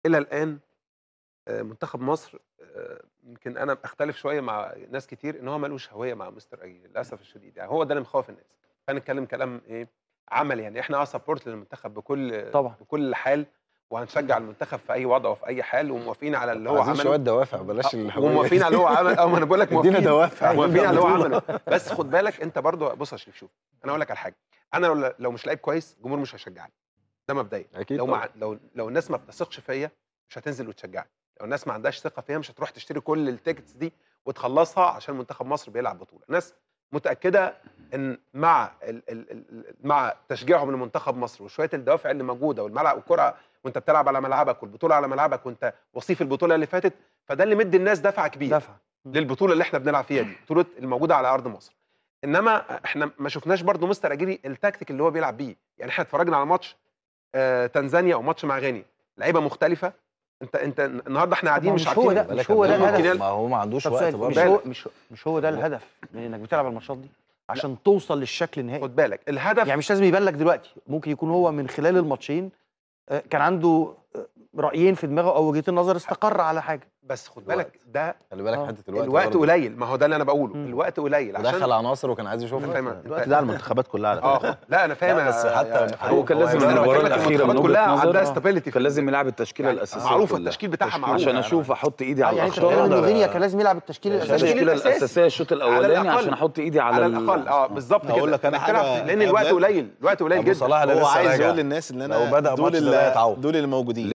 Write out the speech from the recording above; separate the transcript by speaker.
Speaker 1: الى الان آه، منتخب مصر آه، يمكن انا اختلف شويه مع ناس كتير ان هو ملوش هويه مع مستر اجي للاسف الشديد يعني هو ده اللي مخوف الناس فنتكلم كلام ايه عملي يعني احنا اه سبورت للمنتخب بكل
Speaker 2: طبعا
Speaker 1: بكل حال وهنشجع المنتخب في اي وضع وفي اي حال وموافقين على اللي هو
Speaker 3: عايزين شويه
Speaker 1: عمله
Speaker 3: دوافع بلاش
Speaker 1: آه،
Speaker 3: الهوية
Speaker 1: وموافقين على اللي هو عمل اه ما انا بقول لك
Speaker 3: ادينا
Speaker 1: موافقين
Speaker 3: دوافع
Speaker 1: موافقين على اللي هو عمله بس خد بالك انت برضو بص يا شريف شوف انا اقول لك على حاجه انا لو لو مش لعيب كويس الجمهور مش هيشجعني ده مبدئيا
Speaker 3: اكيد
Speaker 1: لو
Speaker 3: طبعاً.
Speaker 1: مع لو لو الناس ما بتثقش فيا مش هتنزل وتشجعني لو الناس ما عندهاش ثقه فيا مش هتروح تشتري كل التيكتس دي وتخلصها عشان منتخب مصر بيلعب بطوله الناس متاكده ان مع ال ال ال مع تشجيعهم لمنتخب مصر وشويه الدوافع اللي موجوده والملعب والكره وانت بتلعب على ملعبك والبطوله على ملعبك وانت وصيف البطوله اللي فاتت فده اللي مدي الناس دفعه كبيره
Speaker 2: دفع
Speaker 1: للبطوله اللي احنا بنلعب فيها دي بطوله الموجوده على ارض مصر انما احنا ما شفناش برضو مستر اجيري التكتيك اللي هو بيلعب بيه يعني احنا اتفرجنا على ماتش آه تنزانيا او ماتش مع غينيا لعيبه مختلفه انت انت النهارده احنا قاعدين
Speaker 2: ما
Speaker 1: مش
Speaker 2: مش هو
Speaker 1: عارفين
Speaker 2: ده
Speaker 3: بالك
Speaker 2: مش هو ده
Speaker 3: قبل-
Speaker 2: الهدف
Speaker 3: ما هو ما عندوش
Speaker 2: طب
Speaker 3: وقت
Speaker 2: سؤال مش
Speaker 3: برضه
Speaker 2: هو مش مش هو ده الهدف من انك بتلعب على الماتشات دي عشان توصل للشكل النهائي
Speaker 1: خد بالك الهدف
Speaker 2: يعني مش لازم يبان لك دلوقتي ممكن يكون هو من خلال الماتشين آه، كان عنده آه، رايين في دماغه او وجهتين نظر استقر على حاجه
Speaker 1: بس خد بالك ده
Speaker 3: خلي بالك
Speaker 2: آه.
Speaker 3: حته الوقت
Speaker 1: الوقت
Speaker 3: برضه.
Speaker 1: قليل ما هو ده اللي انا بقوله
Speaker 2: مم.
Speaker 1: الوقت قليل
Speaker 3: ودخل
Speaker 1: عشان
Speaker 3: عناصر وكان عايز
Speaker 1: أنا
Speaker 3: يشوفها
Speaker 1: فاهم
Speaker 4: الوقت
Speaker 1: أنت-
Speaker 4: ده على المنتخبات كلها على
Speaker 1: اه
Speaker 4: فكره
Speaker 1: لا انا فاهم
Speaker 3: لا، بس
Speaker 1: يا-
Speaker 3: حتى
Speaker 1: يا
Speaker 3: هو
Speaker 1: فاروق.
Speaker 5: كان لازم
Speaker 1: بس أنا
Speaker 5: المباراة
Speaker 1: بكلمك
Speaker 5: الأخيرة
Speaker 1: المنتخبات
Speaker 5: من
Speaker 1: كلها
Speaker 5: وجهة
Speaker 1: عندها
Speaker 5: نظر
Speaker 1: استابيليتي
Speaker 5: كان لازم يلعب التشكيله
Speaker 1: يعني
Speaker 5: الاساسيه
Speaker 1: معروفه
Speaker 5: كلها.
Speaker 1: التشكيل بتاعها معروف
Speaker 5: عشان اشوف احط ايدي
Speaker 2: آه،
Speaker 5: على
Speaker 2: يعني انت
Speaker 5: الاخطاء
Speaker 2: بتتكلم انه
Speaker 5: أقدر-
Speaker 2: غينيا كان لازم يلعب التشكيل
Speaker 5: عشان
Speaker 2: الاساسي
Speaker 5: التشكيله
Speaker 1: الأساسي.
Speaker 5: الاساسيه الشوط الاولاني
Speaker 1: الأقل.
Speaker 5: عشان احط ايدي على
Speaker 1: على
Speaker 5: ال-
Speaker 1: الاقل اه بالظبط كده
Speaker 4: هقول لك أنا
Speaker 1: إنك تلعب
Speaker 4: حاجة
Speaker 1: لان الوقت
Speaker 4: قبل-
Speaker 1: قليل الوقت قليل
Speaker 3: ابو
Speaker 1: جدا
Speaker 3: صلاح اللي
Speaker 4: هو
Speaker 3: لسه
Speaker 4: عايز
Speaker 3: راجع.
Speaker 4: يقول للناس ان
Speaker 3: لو
Speaker 4: انا
Speaker 3: بدأ
Speaker 4: دول
Speaker 3: ماتش زي ده
Speaker 4: اللي
Speaker 3: يتعوض.
Speaker 4: دول اللي موجودين